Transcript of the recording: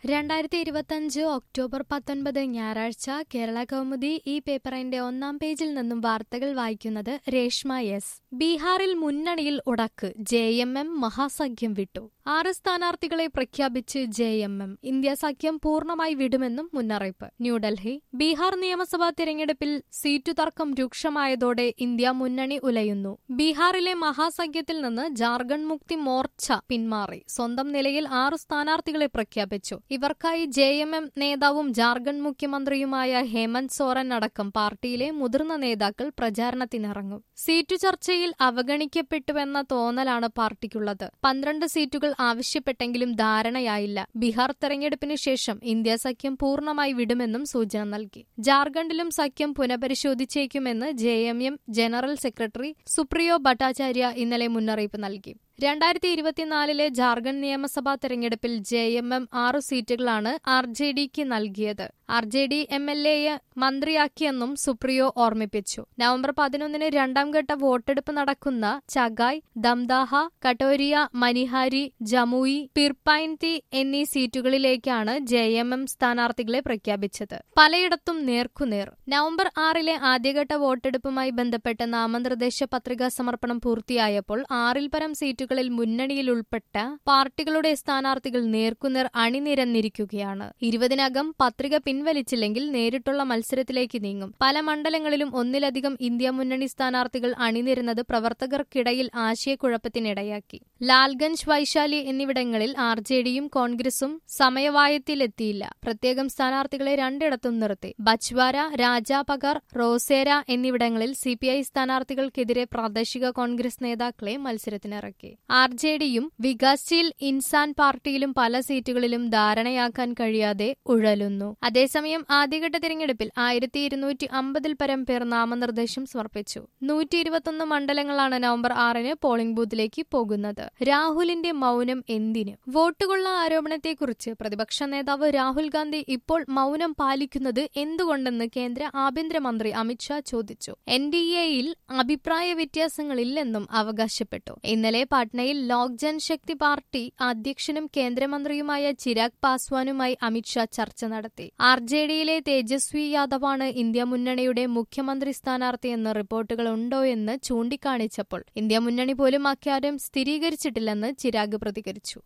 രണ്ടായിരത്തി ഇരുപത്തഞ്ച് ഒക്ടോബർ പത്തൊൻപത് ഞായറാഴ്ച കേരള കൗമുദി ഈ പേപ്പറിന്റെ ഒന്നാം പേജിൽ നിന്നും വാർത്തകൾ വായിക്കുന്നത് രേഷ്മ എസ് ബീഹാറിൽ മുന്നണിയിൽ ഉടക്ക് ജെ എം എം മഹാസഖ്യം വിട്ടു ആറ് സ്ഥാനാർത്ഥികളെ പ്രഖ്യാപിച്ച് ജെ എം എം ഇന്ത്യ സഖ്യം പൂർണ്ണമായി വിടുമെന്നും മുന്നറിയിപ്പ് ന്യൂഡൽഹി ബീഹാർ നിയമസഭാ തിരഞ്ഞെടുപ്പിൽ സീറ്റു തർക്കം രൂക്ഷമായതോടെ ഇന്ത്യ മുന്നണി ഉലയുന്നു ബീഹാറിലെ മഹാസഖ്യത്തിൽ നിന്ന് ജാർഖണ്ഡ് മുക്തി മോർച്ച പിന്മാറി സ്വന്തം നിലയിൽ ആറ് സ്ഥാനാർത്ഥികളെ പ്രഖ്യാപിച്ചു ഇവർക്കായി ജെ എം എം നേതാവും ജാർഖണ്ഡ് മുഖ്യമന്ത്രിയുമായ ഹേമന്ത് സോറൻ അടക്കം പാർട്ടിയിലെ മുതിർന്ന നേതാക്കൾ പ്രചാരണത്തിനിറങ്ങും സീറ്റു ചർച്ചയിൽ അവഗണിക്കപ്പെട്ടുവെന്ന തോന്നലാണ് പാർട്ടിക്കുള്ളത് പന്ത്രണ്ട് സീറ്റുകൾ ആവശ്യപ്പെട്ടെങ്കിലും ധാരണയായില്ല ബീഹാർ തെരഞ്ഞെടുപ്പിന് ശേഷം ഇന്ത്യ സഖ്യം പൂർണ്ണമായി വിടുമെന്നും സൂചന നൽകി ജാർഖണ്ഡിലും സഖ്യം പുനഃപരിശോധിച്ചേക്കുമെന്ന് J M M general secretary Supriyo Bhattacharya ഇന്നലെ മുന്നറിയിപ്പ് നൽകി രണ്ടായിരത്തി ഇരുപത്തിനാലിലെ ജാർഖണ്ഡ് നിയമസഭാ തെരഞ്ഞെടുപ്പിൽ ജെ എം എം ആറു സീറ്റുകളാണ് ആർ ജെ ഡിക്ക് നൽകിയത് R J D M L എയെ മന്ത്രിയാക്കിയെന്നും സുപ്രിയോ ഓർമ്മിപ്പിച്ചു നവംബർ പതിനൊന്നിന് രണ്ടാം ഘട്ട വോട്ടെടുപ്പ് നടക്കുന്ന ചഗായ് ദംദാഹ കട്ടോരിയ മനിഹാരി ജമുയി പിർപൈൻതി എന്നീ സീറ്റുകളിലേക്കാണ് ജെ എം എം സ്ഥാനാർത്ഥികളെ പ്രഖ്യാപിച്ചത് പലയിടത്തും നേർക്കുനേർ നവംബർ ആറിലെ ആദ്യഘട്ട വോട്ടെടുപ്പുമായി ബന്ധപ്പെട്ട് നാമനിർദ്ദേശ പത്രികാ സമർപ്പണം പൂർത്തിയായപ്പോൾ ആറിൽ പരം സീറ്റുകളിൽ മുന്നണിയിൽ ഉൾപ്പെട്ട പാർട്ടികളുടെ സ്ഥാനാർത്ഥികൾ നേർക്കുനേർ അണിനിരന്നിരിക്കുകയാണ് ഇരുപതിനകം പത്രിക പിൻവലിച്ചില്ലെങ്കിൽ നേരിട്ടുള്ള മത്സരത്തിലേക്ക് നീങ്ങും പല മണ്ഡലങ്ങളിലും ഒന്നിലധികം ഇന്ത്യ മുന്നണി സ്ഥാനാർത്ഥികൾ അണിനിരുന്നത് പ്രവർത്തകർക്കിടയിൽ ആശയക്കുഴപ്പത്തിനിടയാക്കി ലാൽഗഞ്ച് വൈശാലി എന്നിവിടങ്ങളിൽ ആർ ജെ ഡിയും കോൺഗ്രസും സമയവായത്തിലെത്തിയില്ല പ്രത്യേകം സ്ഥാനാർത്ഥികളെ രണ്ടിടത്തും നിർത്തി ബച്ച്വാര രാജാപകർ റോസേര എന്നിവിടങ്ങളിൽ സിപിഐ സ്ഥാനാർത്ഥികൾക്കെതിരെ പ്രാദേശിക കോൺഗ്രസ് നേതാക്കളെ മത്സരത്തിനിറക്കി ആർ ജെ ഡിയും വികാസ്ശീൽ ഇൻസാൻ പാർട്ടിയിലും പല സീറ്റുകളിലും ധാരണയാക്കാൻ കഴിയാതെ ഉഴലുന്നു അതേസമയം ആദ്യഘട്ട തിരഞ്ഞെടുപ്പിൽ ആയിരത്തി ഇരുന്നൂറ്റി അമ്പതിൽ പരം പേർ നാമനിർദ്ദേശം സമർപ്പിച്ചു നൂറ്റി ഇരുപത്തൊന്ന് മണ്ഡലങ്ങളാണ് നവംബർ ആറിന് പോളിംഗ് ബൂത്തിലേക്ക് പോകുന്നത് രാഹുലിന്റെ മൗനം എന്തിന് വോട്ടുകൊള്ള ആരോപണത്തെക്കുറിച്ച് പ്രതിപക്ഷ നേതാവ് രാഹുൽ ഗാന്ധി ഇപ്പോൾ മൗനം പാലിക്കുന്നത് എന്തുകൊണ്ടെന്ന് കേന്ദ്ര ആഭ്യന്തരമന്ത്രി അമിത്ഷാ ചോദിച്ചു എൻ ഡി എയിൽ അഭിപ്രായ വ്യത്യാസങ്ങളില്ലെന്നും അവകാശപ്പെട്ടു ഇന്നലെ പാട്നയിൽ ലോക് ജൻശക്തി പാർട്ടി അധ്യക്ഷനും കേന്ദ്രമന്ത്രിയുമായ ചിരാഗ് പാസ്വാനുമായി അമിത്ഷാ ചർച്ച നടത്തി ആർ ജെ ഡിയിലെ തേജസ്വി യാദവാണ് ഇന്ത്യ മുന്നണിയുടെ മുഖ്യമന്ത്രി സ്ഥാനാർത്ഥിയെന്ന് റിപ്പോർട്ടുകളുണ്ടോ എന്ന് ചൂണ്ടിക്കാണിച്ചപ്പോൾ ഇന്ത്യ മുന്നണി പോലും അക്കാര്യം സ്ഥിരീകരിച്ചിട്ടില്ലെന്ന് ചിരാഗ് പ്രതികരിച്ചു